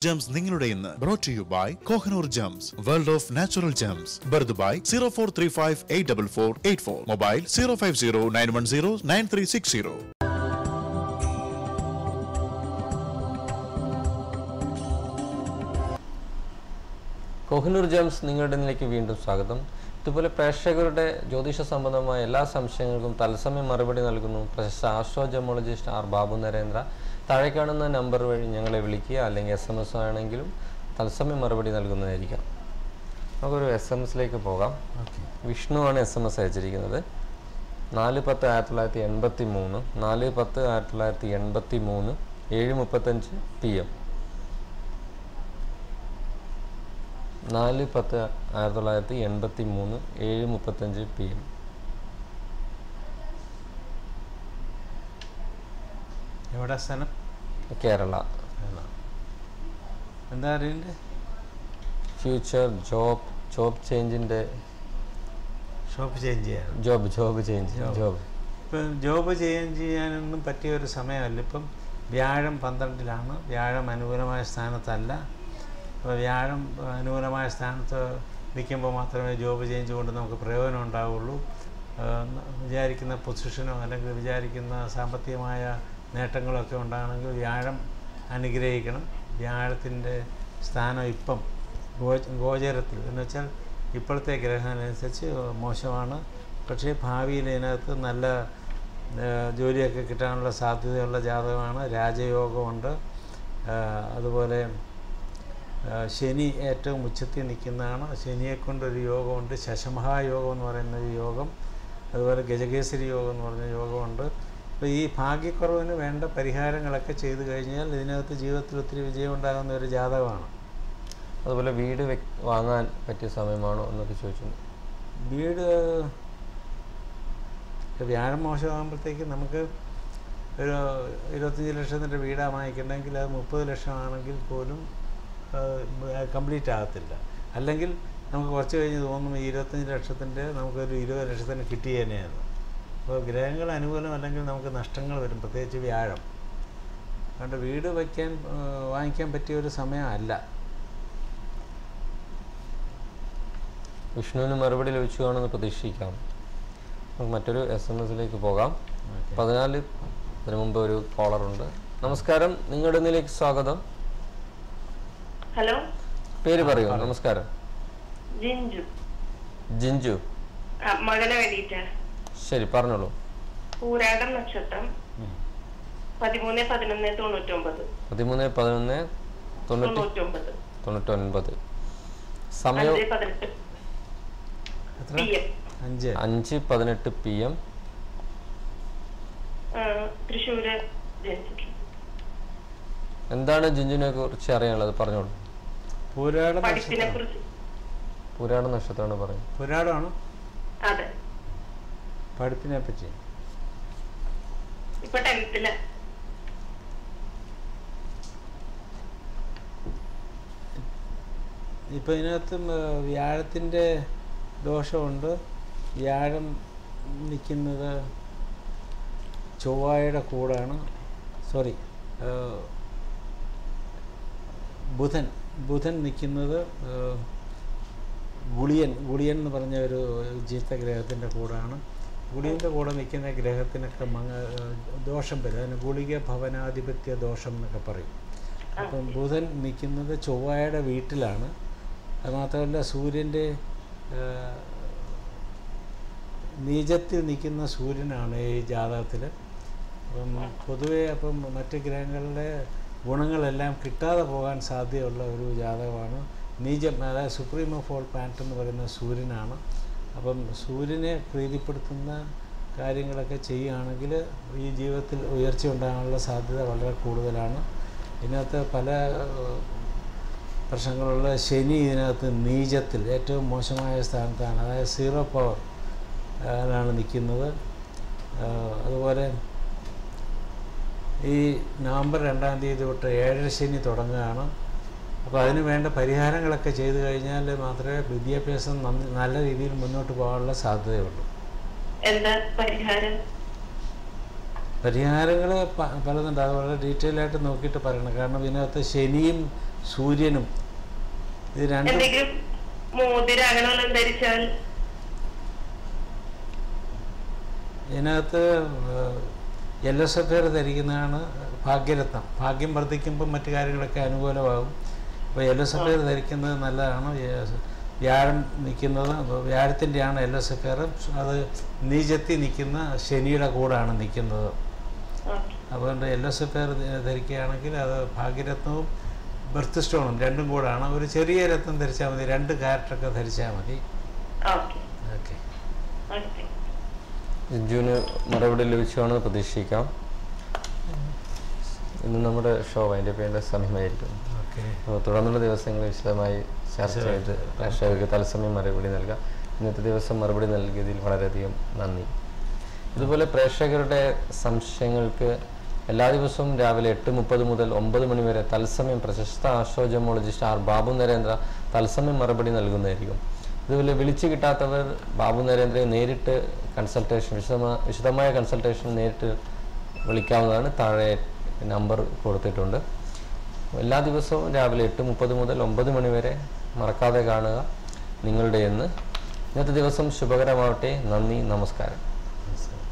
Gems നിങ്ങളുടെ ഇന്ന് brought you by Kohinoor gems world of natural gems birth by zero four three five eight double four eight four mobile zero five zero nine one zero nine three six zero Kohinoor gems നിങ്ങളുടെ ഇതിലേക്ക് വീണ്ടും സ്വാഗതം ഇതുപോലെ പ്രേക്ഷകരുടെ ജ്യോതിഷ സംബന്ധമായ എല്ലാ സംശയങ്ങൾക്കും തത്സമയം മറുപടി നൽകുന്നു പ്രശസ്ത astro gemologist R Babu Narendra താഴെ കാണുന്ന നമ്പർ വഴി ഞങ്ങളെ വിളിക്കുക അല്ലെങ്കിൽ എസ് എം എസ് ആണെങ്കിലും തത്സമയം മറുപടി നൽകുന്നതായിരിക്കാം നമുക്കൊരു എസ് എം എസിലേക്ക് പോകാം വിഷ്ണുവാണ് എസ് എം എസ് അയച്ചിരിക്കുന്നത് നാല് പത്ത് ആയിരത്തി തൊള്ളായിരത്തി എൺപത്തി മൂന്ന് നാല് പത്ത് ആയിരത്തി തൊള്ളായിരത്തി എൺപത്തി മൂന്ന് ഏഴ് മുപ്പത്തഞ്ച് പി എം നാല് പത്ത് ആയിരത്തി തൊള്ളായിരത്തി എൺപത്തി മൂന്ന് ഏഴ് മുപ്പത്തഞ്ച് പി എം എവിടെ സ്ഥലം കേരള കേരള. എന്താ അറിയണ്ടേ ഫ്യൂച്ചർ ജോബ് ജോബ് ചേഞ്ചിൻ്റെ ഷോപ്പ് ചേഞ്ച് ചെയ്യാൻ ജോബ് ജോബ് ചേഞ്ച് ജോബ് ഇപ്പം ജോബ് ചേഞ്ച് ചെയ്യാനൊന്നും പറ്റിയ ഒരു സമയമല്ല ഇപ്പം വ്യാഴം പന്ത്രണ്ടിലാണ് വ്യാഴം അനുകൂലമായ സ്ഥാനത്തല്ല അപ്പോൾ വ്യാഴം അനുകൂലമായ സ്ഥാനത്ത് നിൽക്കുമ്പോൾ മാത്രമേ ജോബ് ചേഞ്ച് കൊണ്ട് നമുക്ക് പ്രയോജനം ഉണ്ടാവുള്ളൂ ആ, ന- വിചാരിക്കുന്ന പൊസിഷനോ അല്ലെങ്കിൽ വിചാരിക്കുന്ന സാമ്പത്തികമായ നേട്ടങ്ങളൊക്കെ ഉണ്ടാകണമെങ്കിൽ വ്യാഴം അനുഗ്രഹിക്കണം വ്യാഴത്തിൻ്റെ സ്ഥാനം ഇപ്പം ഗോ ഗോചരത്തിൽ എന്ന് വെച്ചാൽ ഇപ്പോഴത്തെ ഗ്രഹമനുസരിച്ച് മോശമാണ് പക്ഷേ ഭാവിയിൽ ഇതിനകത്ത് നല്ല ആ, ജോലിയൊക്കെ കിട്ടാനുള്ള സാധ്യതയുള്ള ജാതകമാണ് രാജയോഗമുണ്ട് ആ, അതുപോലെ ആ, ശനി ഏറ്റവും ഉച്ചത്തിൽ നിൽക്കുന്നതാണ് ശനിയെ കൊണ്ടൊരു യോഗമുണ്ട് ശശമഹായോഗം എന്ന് പറയുന്ന ഒരു യോഗം അതുപോലെ ഗജകേസരി യോഗം എന്ന് പറഞ്ഞ യോഗമുണ്ട് അപ്പോൾ ഈ ഭാഗ്യക്കുറവിന് വേണ്ട പരിഹാരങ്ങളൊക്കെ ചെയ്തു കഴിഞ്ഞാൽ ഇതിനകത്ത് ജീവിതത്തിൽ ഒത്തിരി വിജയം ഉണ്ടാകുന്ന ഒരു ജാതകമാണ് അതുപോലെ വീട് വെക് വാങ്ങാൻ പറ്റിയ സമയമാണോ എന്നൊക്കെ ചോദിച്ചു വീട് ഇപ്പൊ വ്യാഴം മോശമാകുമ്പോഴത്തേക്ക് നമുക്ക് ഒരു ഇരുപത്തഞ്ച് ലക്ഷത്തിൻ്റെ വീടാ വാങ്ങിക്കണമെങ്കിൽ അത് മുപ്പത് ലക്ഷമാണെങ്കിൽ പോലും കംപ്ലീറ്റ് ആകത്തില്ല അല്ലെങ്കിൽ നമുക്ക് കുറച്ച് കഴിഞ്ഞ് തോന്നും ഈ ഇരുപത്തഞ്ച് ലക്ഷത്തിൻ്റെ നമുക്കൊരു ഇരുപത് ലക്ഷത്തിന് കിട്ടിയേനെയാണ് അപ്പോൾ ഗ്രഹങ്ങൾ അനുകൂലം അല്ലെങ്കിൽ നമുക്ക് നഷ്ടങ്ങൾ വരും പ്രത്യേകിച്ച് വ്യാഴം അതുകൊണ്ട് വീട് വയ്ക്കാൻ ആ, വാങ്ങിക്കാൻ പറ്റിയ ഒരു സമയമല്ല വിഷ്ണുവിന് മറുപടി ലഭിച്ചു കാണുമെന്ന് പ്രതീക്ഷിക്കാം നമുക്ക് മറ്റൊരു എസ് എം എസിലേക്ക് പോകാം പതിനാല് അതിനു മുമ്പ് ഒരു കോളറുണ്ട് നമസ്കാരം നിങ്ങളുടെ ഇതിലേക്ക് സ്വാഗതം ഹലോ പേര് പറയൂ നമസ്കാരം ജിഞ്ചു ജിഞ്ചു ആ, മകനെ വേണ്ടിയിട്ട് ശരി പറഞ്ഞോളൂ പൂരാടം നക്ഷത്രം പതിമൂന്ന് പതിനൊന്ന് തൊണ്ണൂറ്റൊമ്പത് പതിമൂന്ന് പതിനൊന്ന് തൊണ്ണൂറ്റി തൊണ്ണൂറ്റൊമ്പത് തൊണ്ണൂറ്റൊൻപത് സമയം അഞ്ച് പതിനെട്ട് എത്ര പി എം അഞ്ച് അഞ്ച് പതിനെട്ട് പി എം തൃശ്ശൂര് ജനിച്ചിട്ടുണ്ട് എന്താണ് ജിഞ്ചുവിനെ കുറിച്ച് അറിയാനുള്ളത് പറഞ്ഞോളൂ പൂരാട പഠിപ്പിനെ നക്ഷത്രം കുറിച്ച് പുരാണ നക്ഷത്രമാണ് പറയുന്നത് പുരാടമാണ് അതെ പഠിപ്പിനെ പറ്റി ഇപ്പൊ ടെൻത്തില് ഇപ്പോൾ ഇതിനകത്തും വ്യാഴത്തിൻ്റെ ദോഷമുണ്ട് വ്യാഴം നിൽക്കുന്നത് ചൊവ്വായുടെ കൂടാണ് സോറി ബുധൻ ബുധൻ നിൽക്കുന്നത് ഏഹ്, ഗുളിയൻ ഗുളിയൻ എന്ന് പറഞ്ഞ ഒരു ജീത്ത ഗ്രഹത്തിൻ്റെ കൂടാണ് ഗുളിയൻ്റെ കൂടെ നിൽക്കുന്ന ഗ്രഹത്തിനൊക്കെ മങ്ങ ഏഹ്, ദോഷം വരും അതിന് ഗുളിക ഭവനാധിപത്യ ദോഷം എന്നൊക്കെ പറയും അപ്പം ബുധൻ നിൽക്കുന്നത് ചൊവ്വയുടെ വീട്ടിലാണ് അത് മാത്രമല്ല സൂര്യൻ്റെ ഏഹ്, നീചത്തിൽ നിൽക്കുന്ന സൂര്യനാണ് ഈ ജാതകത്തിൽ അപ്പം പൊതുവേ അപ്പം മറ്റ് ഗ്രഹങ്ങളിലെ ഗുണങ്ങളെല്ലാം കിട്ടാതെ പോകാൻ സാധ്യതയുള്ള ഒരു ജാതകമാണ് നീചം അതായത് സുപ്രീമോ ഫോൾ പാൻറ്റ് എന്ന് പറയുന്ന സൂര്യനാണ് അപ്പം സൂര്യനെ പ്രീതിപ്പെടുത്തുന്ന കാര്യങ്ങളൊക്കെ ചെയ്യുകയാണെങ്കിൽ ഈ ജീവിതത്തിൽ ഉയർച്ച ഉണ്ടാകാനുള്ള സാധ്യത വളരെ കൂടുതലാണ് ഇതിനകത്ത് പല ഏഹ്, പ്രശ്നങ്ങളുള്ള ശനി ഇതിനകത്ത് നീചത്തിൽ ഏറ്റവും മോശമായ സ്ഥാനത്താണ് അതായത് സീറോ പവർ ആണ് നിൽക്കുന്നത് ആഹ് അതുപോലെ ഈ നവംബർ രണ്ടാം തീയതി തൊട്ട് ഏഴര ശനി തുടങ്ങുകയാണ് അപ്പോൾ അതിന് വേണ്ട പരിഹാരങ്ങളൊക്കെ ചെയ്തു കഴിഞ്ഞാൽ മാത്രമേ വിദ്യാഭ്യാസം നന്ന- നല്ല രീതിയിൽ മുന്നോട്ട് പോകാനുള്ള സാധ്യതയുള്ളൂ എന്താ പരിഹാരം പരിഹാരങ്ങൾ പലതുണ്ട് അത് വളരെ ഡീറ്റെയിൽ ആയിട്ട് നോക്കിയിട്ട് പറയണം കാരണം ഇതിനകത്ത് ശനിയും സൂര്യനും ഇത് രണ്ടും എന്തെങ്കിലും മോതിരം അങ്ങനെ വല്ലതും ധരിച്ചാൽ ഇതിനകത്ത് എൽ എസ് എഫ് എയർ ധരിക്കുന്നതാണ് ഭാഗ്യരത്നം ഭാഗ്യം വർദ്ധിക്കുമ്പോൾ മറ്റു കാര്യങ്ങളൊക്കെ അനുകൂലമാകും അപ്പോൾ എൽ എസ് എഫ് എയർ ധരിക്കുന്നത് നല്ലതാണ് വ്യ- വ്യാഴം നിൽക്കുന്നത് വ്യാഴത്തിൻ്റെയാണ് എൽ എസ് എഫ് എയർ അത് നീചത്തി നിൽക്കുന്ന ശനിയുടെ കൂടാണ് നിൽക്കുന്നത് ഓക്കെ അതുകൊണ്ട് എൽ എസ് എഫ് എയർ ധരിക്കുകയാണെങ്കിൽ അത് ഭാഗ്യരത്നവും ബർത്ത് സ്റ്റോണും രണ്ടും കൂടാണ് ഒരു ചെറിയ രത്നം ധരിച്ചാൽ മതി രണ്ട് ക്യാരറ്റൊക്കെ ധരിച്ചാൽ മതി ഓക്കെ ഓക്കെ ഓക്കെ ജിജുവിന് മറുപടി ലഭിച്ചുവാണെന്ന് പ്രതീക്ഷിക്കാം ഇന്ന് നമ്മുടെ ഷോ അതിൻ്റെ പേരിൻ്റെ സമയമായിരിക്കും ഓക്കെ അപ്പോൾ തുടർന്നുള്ള ദിവസങ്ങളിൽ വിശദമായി ചർച്ച ചെയ്ത് പ്രേക്ഷകർക്ക് തത്സമയം മറുപടി നൽകാം ഇന്നത്തെ ദിവസം മറുപടി നൽകിയതിൽ വളരെയധികം നന്ദി ഇതുപോലെ പ്രേക്ഷകരുടെ സംശയങ്ങൾക്ക് എല്ലാ ദിവസവും രാവിലെ എട്ട് മുപ്പത് മുതൽ ഒമ്പത് മണി വരെ തത്സമയം പ്രശസ്ത ആസ്ട്രോജമോളജിസ്റ്റ് ആർ ബാബു നരേന്ദ്ര തത്സമയം മറുപടി നൽകുന്നതായിരിക്കും ഇതുപോലെ വിളിച്ചു കിട്ടാത്തവർ ബാബു നരേന്ദ്രയെ നേരിട്ട് കൺസൾട്ടേഷൻ വിശദമായ വിശദമായ കൺസൾട്ടേഷൻ നേരിട്ട് വിളിക്കാവുന്നതാണ് താഴെ നമ്പർ കൊടുത്തിട്ടുണ്ട് എല്ലാ ദിവസവും രാവിലെ എട്ട് മുപ്പത് മുതൽ ഒമ്പത് മണി വരെ മറക്കാതെ കാണുക നിങ്ങളുടെ എന്ന് ഇന്നത്തെ ദിവസം ശുഭകരമാവട്ടെ നന്ദി നമസ്കാരം നമസ്കാരം